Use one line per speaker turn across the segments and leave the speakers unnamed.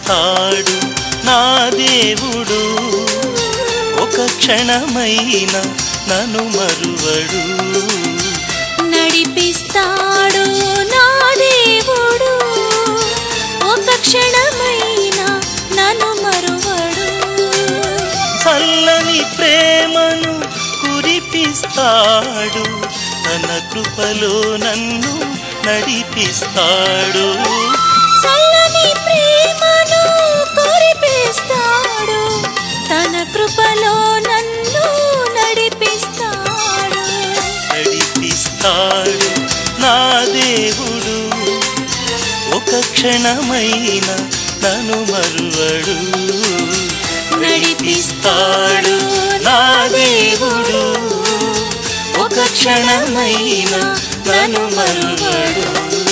నడిపిస్తాడు నా దేవుడు ఒక క్షణమైన నన్ను మరువడు
నడిపిస్తాడు నా దేవుడు ఒక క్షణమైన నన్ను మరువడు
చల్లని ప్రేమను కురిపిస్తాడు తన కృపలో నన్ను నడిపిస్తాడు
చల్లని ప్రేమను కురిపిస్తాడు తన కృపలో నన్ను నడిపిస్తాడు
నడిపిస్తాడు నా దేవుడు ఒక క్షణమైన నన్ను మరువడు నడిపిస్తాడు నా దేవుడు ఒక క్షణమైన నన్ను మరువడు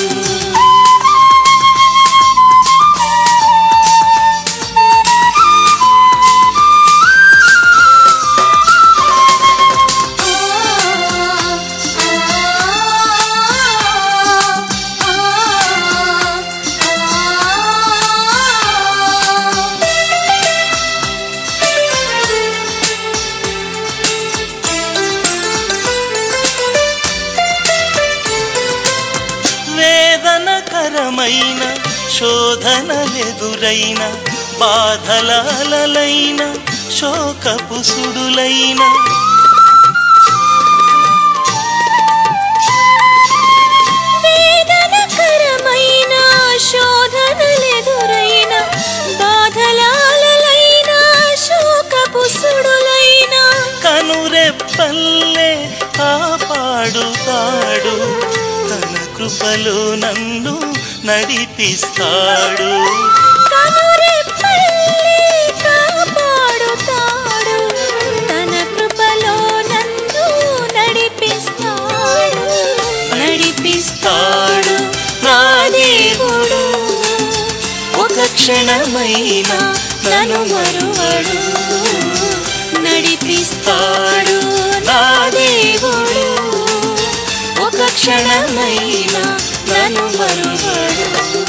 వేదనకరమైన శోధనలెదురైన బాధలాలైన శోకపు సుడులైన
వేదనకరమైన శోధనలెదురైన బాధలాలైన శోకపు సుడులైన
కనురెప్పల్లే కాపాడుతాడు తన కృపలో నన్ను నడిపిస్తాడు
కనురెప్పల్లే కాపాడుతాడు తన కృపలో నన్ను నడిపిస్తాడు నడిపిస్తాడు
నా దేవుడు ఒక క్షణమైన నన్ను మరువడు
నడిపిస్తాడు
నా దేవుడు ఒక క్షణమైన నన్ను మరువడు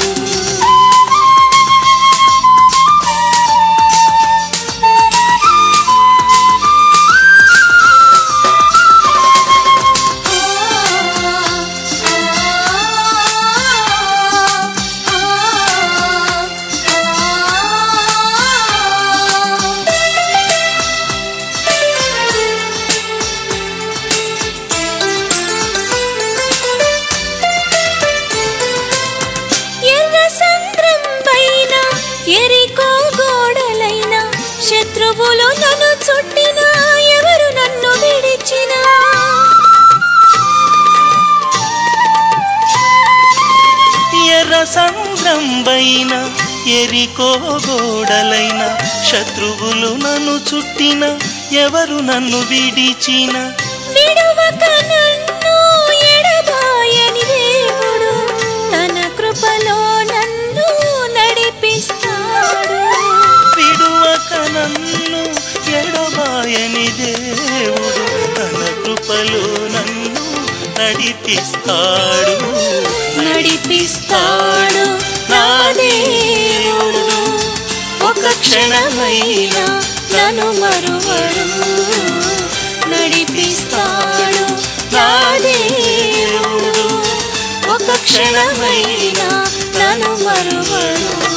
ఎర్ర సంద్రం పైన ఎరికో గోడలైన శత్రువులు నన్ను చుట్టిన ఎవరు నన్ను విడిచిన
ఎర్ర సంద్రంబైన ఎరికో గోడలైన శత్రువులు నన్ను చుట్టిన ఎవరు నన్ను విడిచిన
విడువక నన్ను ఎడబాయని దేవుడు తన కృపలో నన్ను నడిపిస్తాడు
విడువక నన్ను ఎడబాయని దేవుడు తన కృపలో నన్ను నడిపిస్తాడు
నడిపిస్తాడు నా దేవుడు
ఒక క్షణమైన
నన్ను మరువడు నడిపిస్తాడు నా దేవుడు
ఒక క్షణమైన
నన్ను మరువడు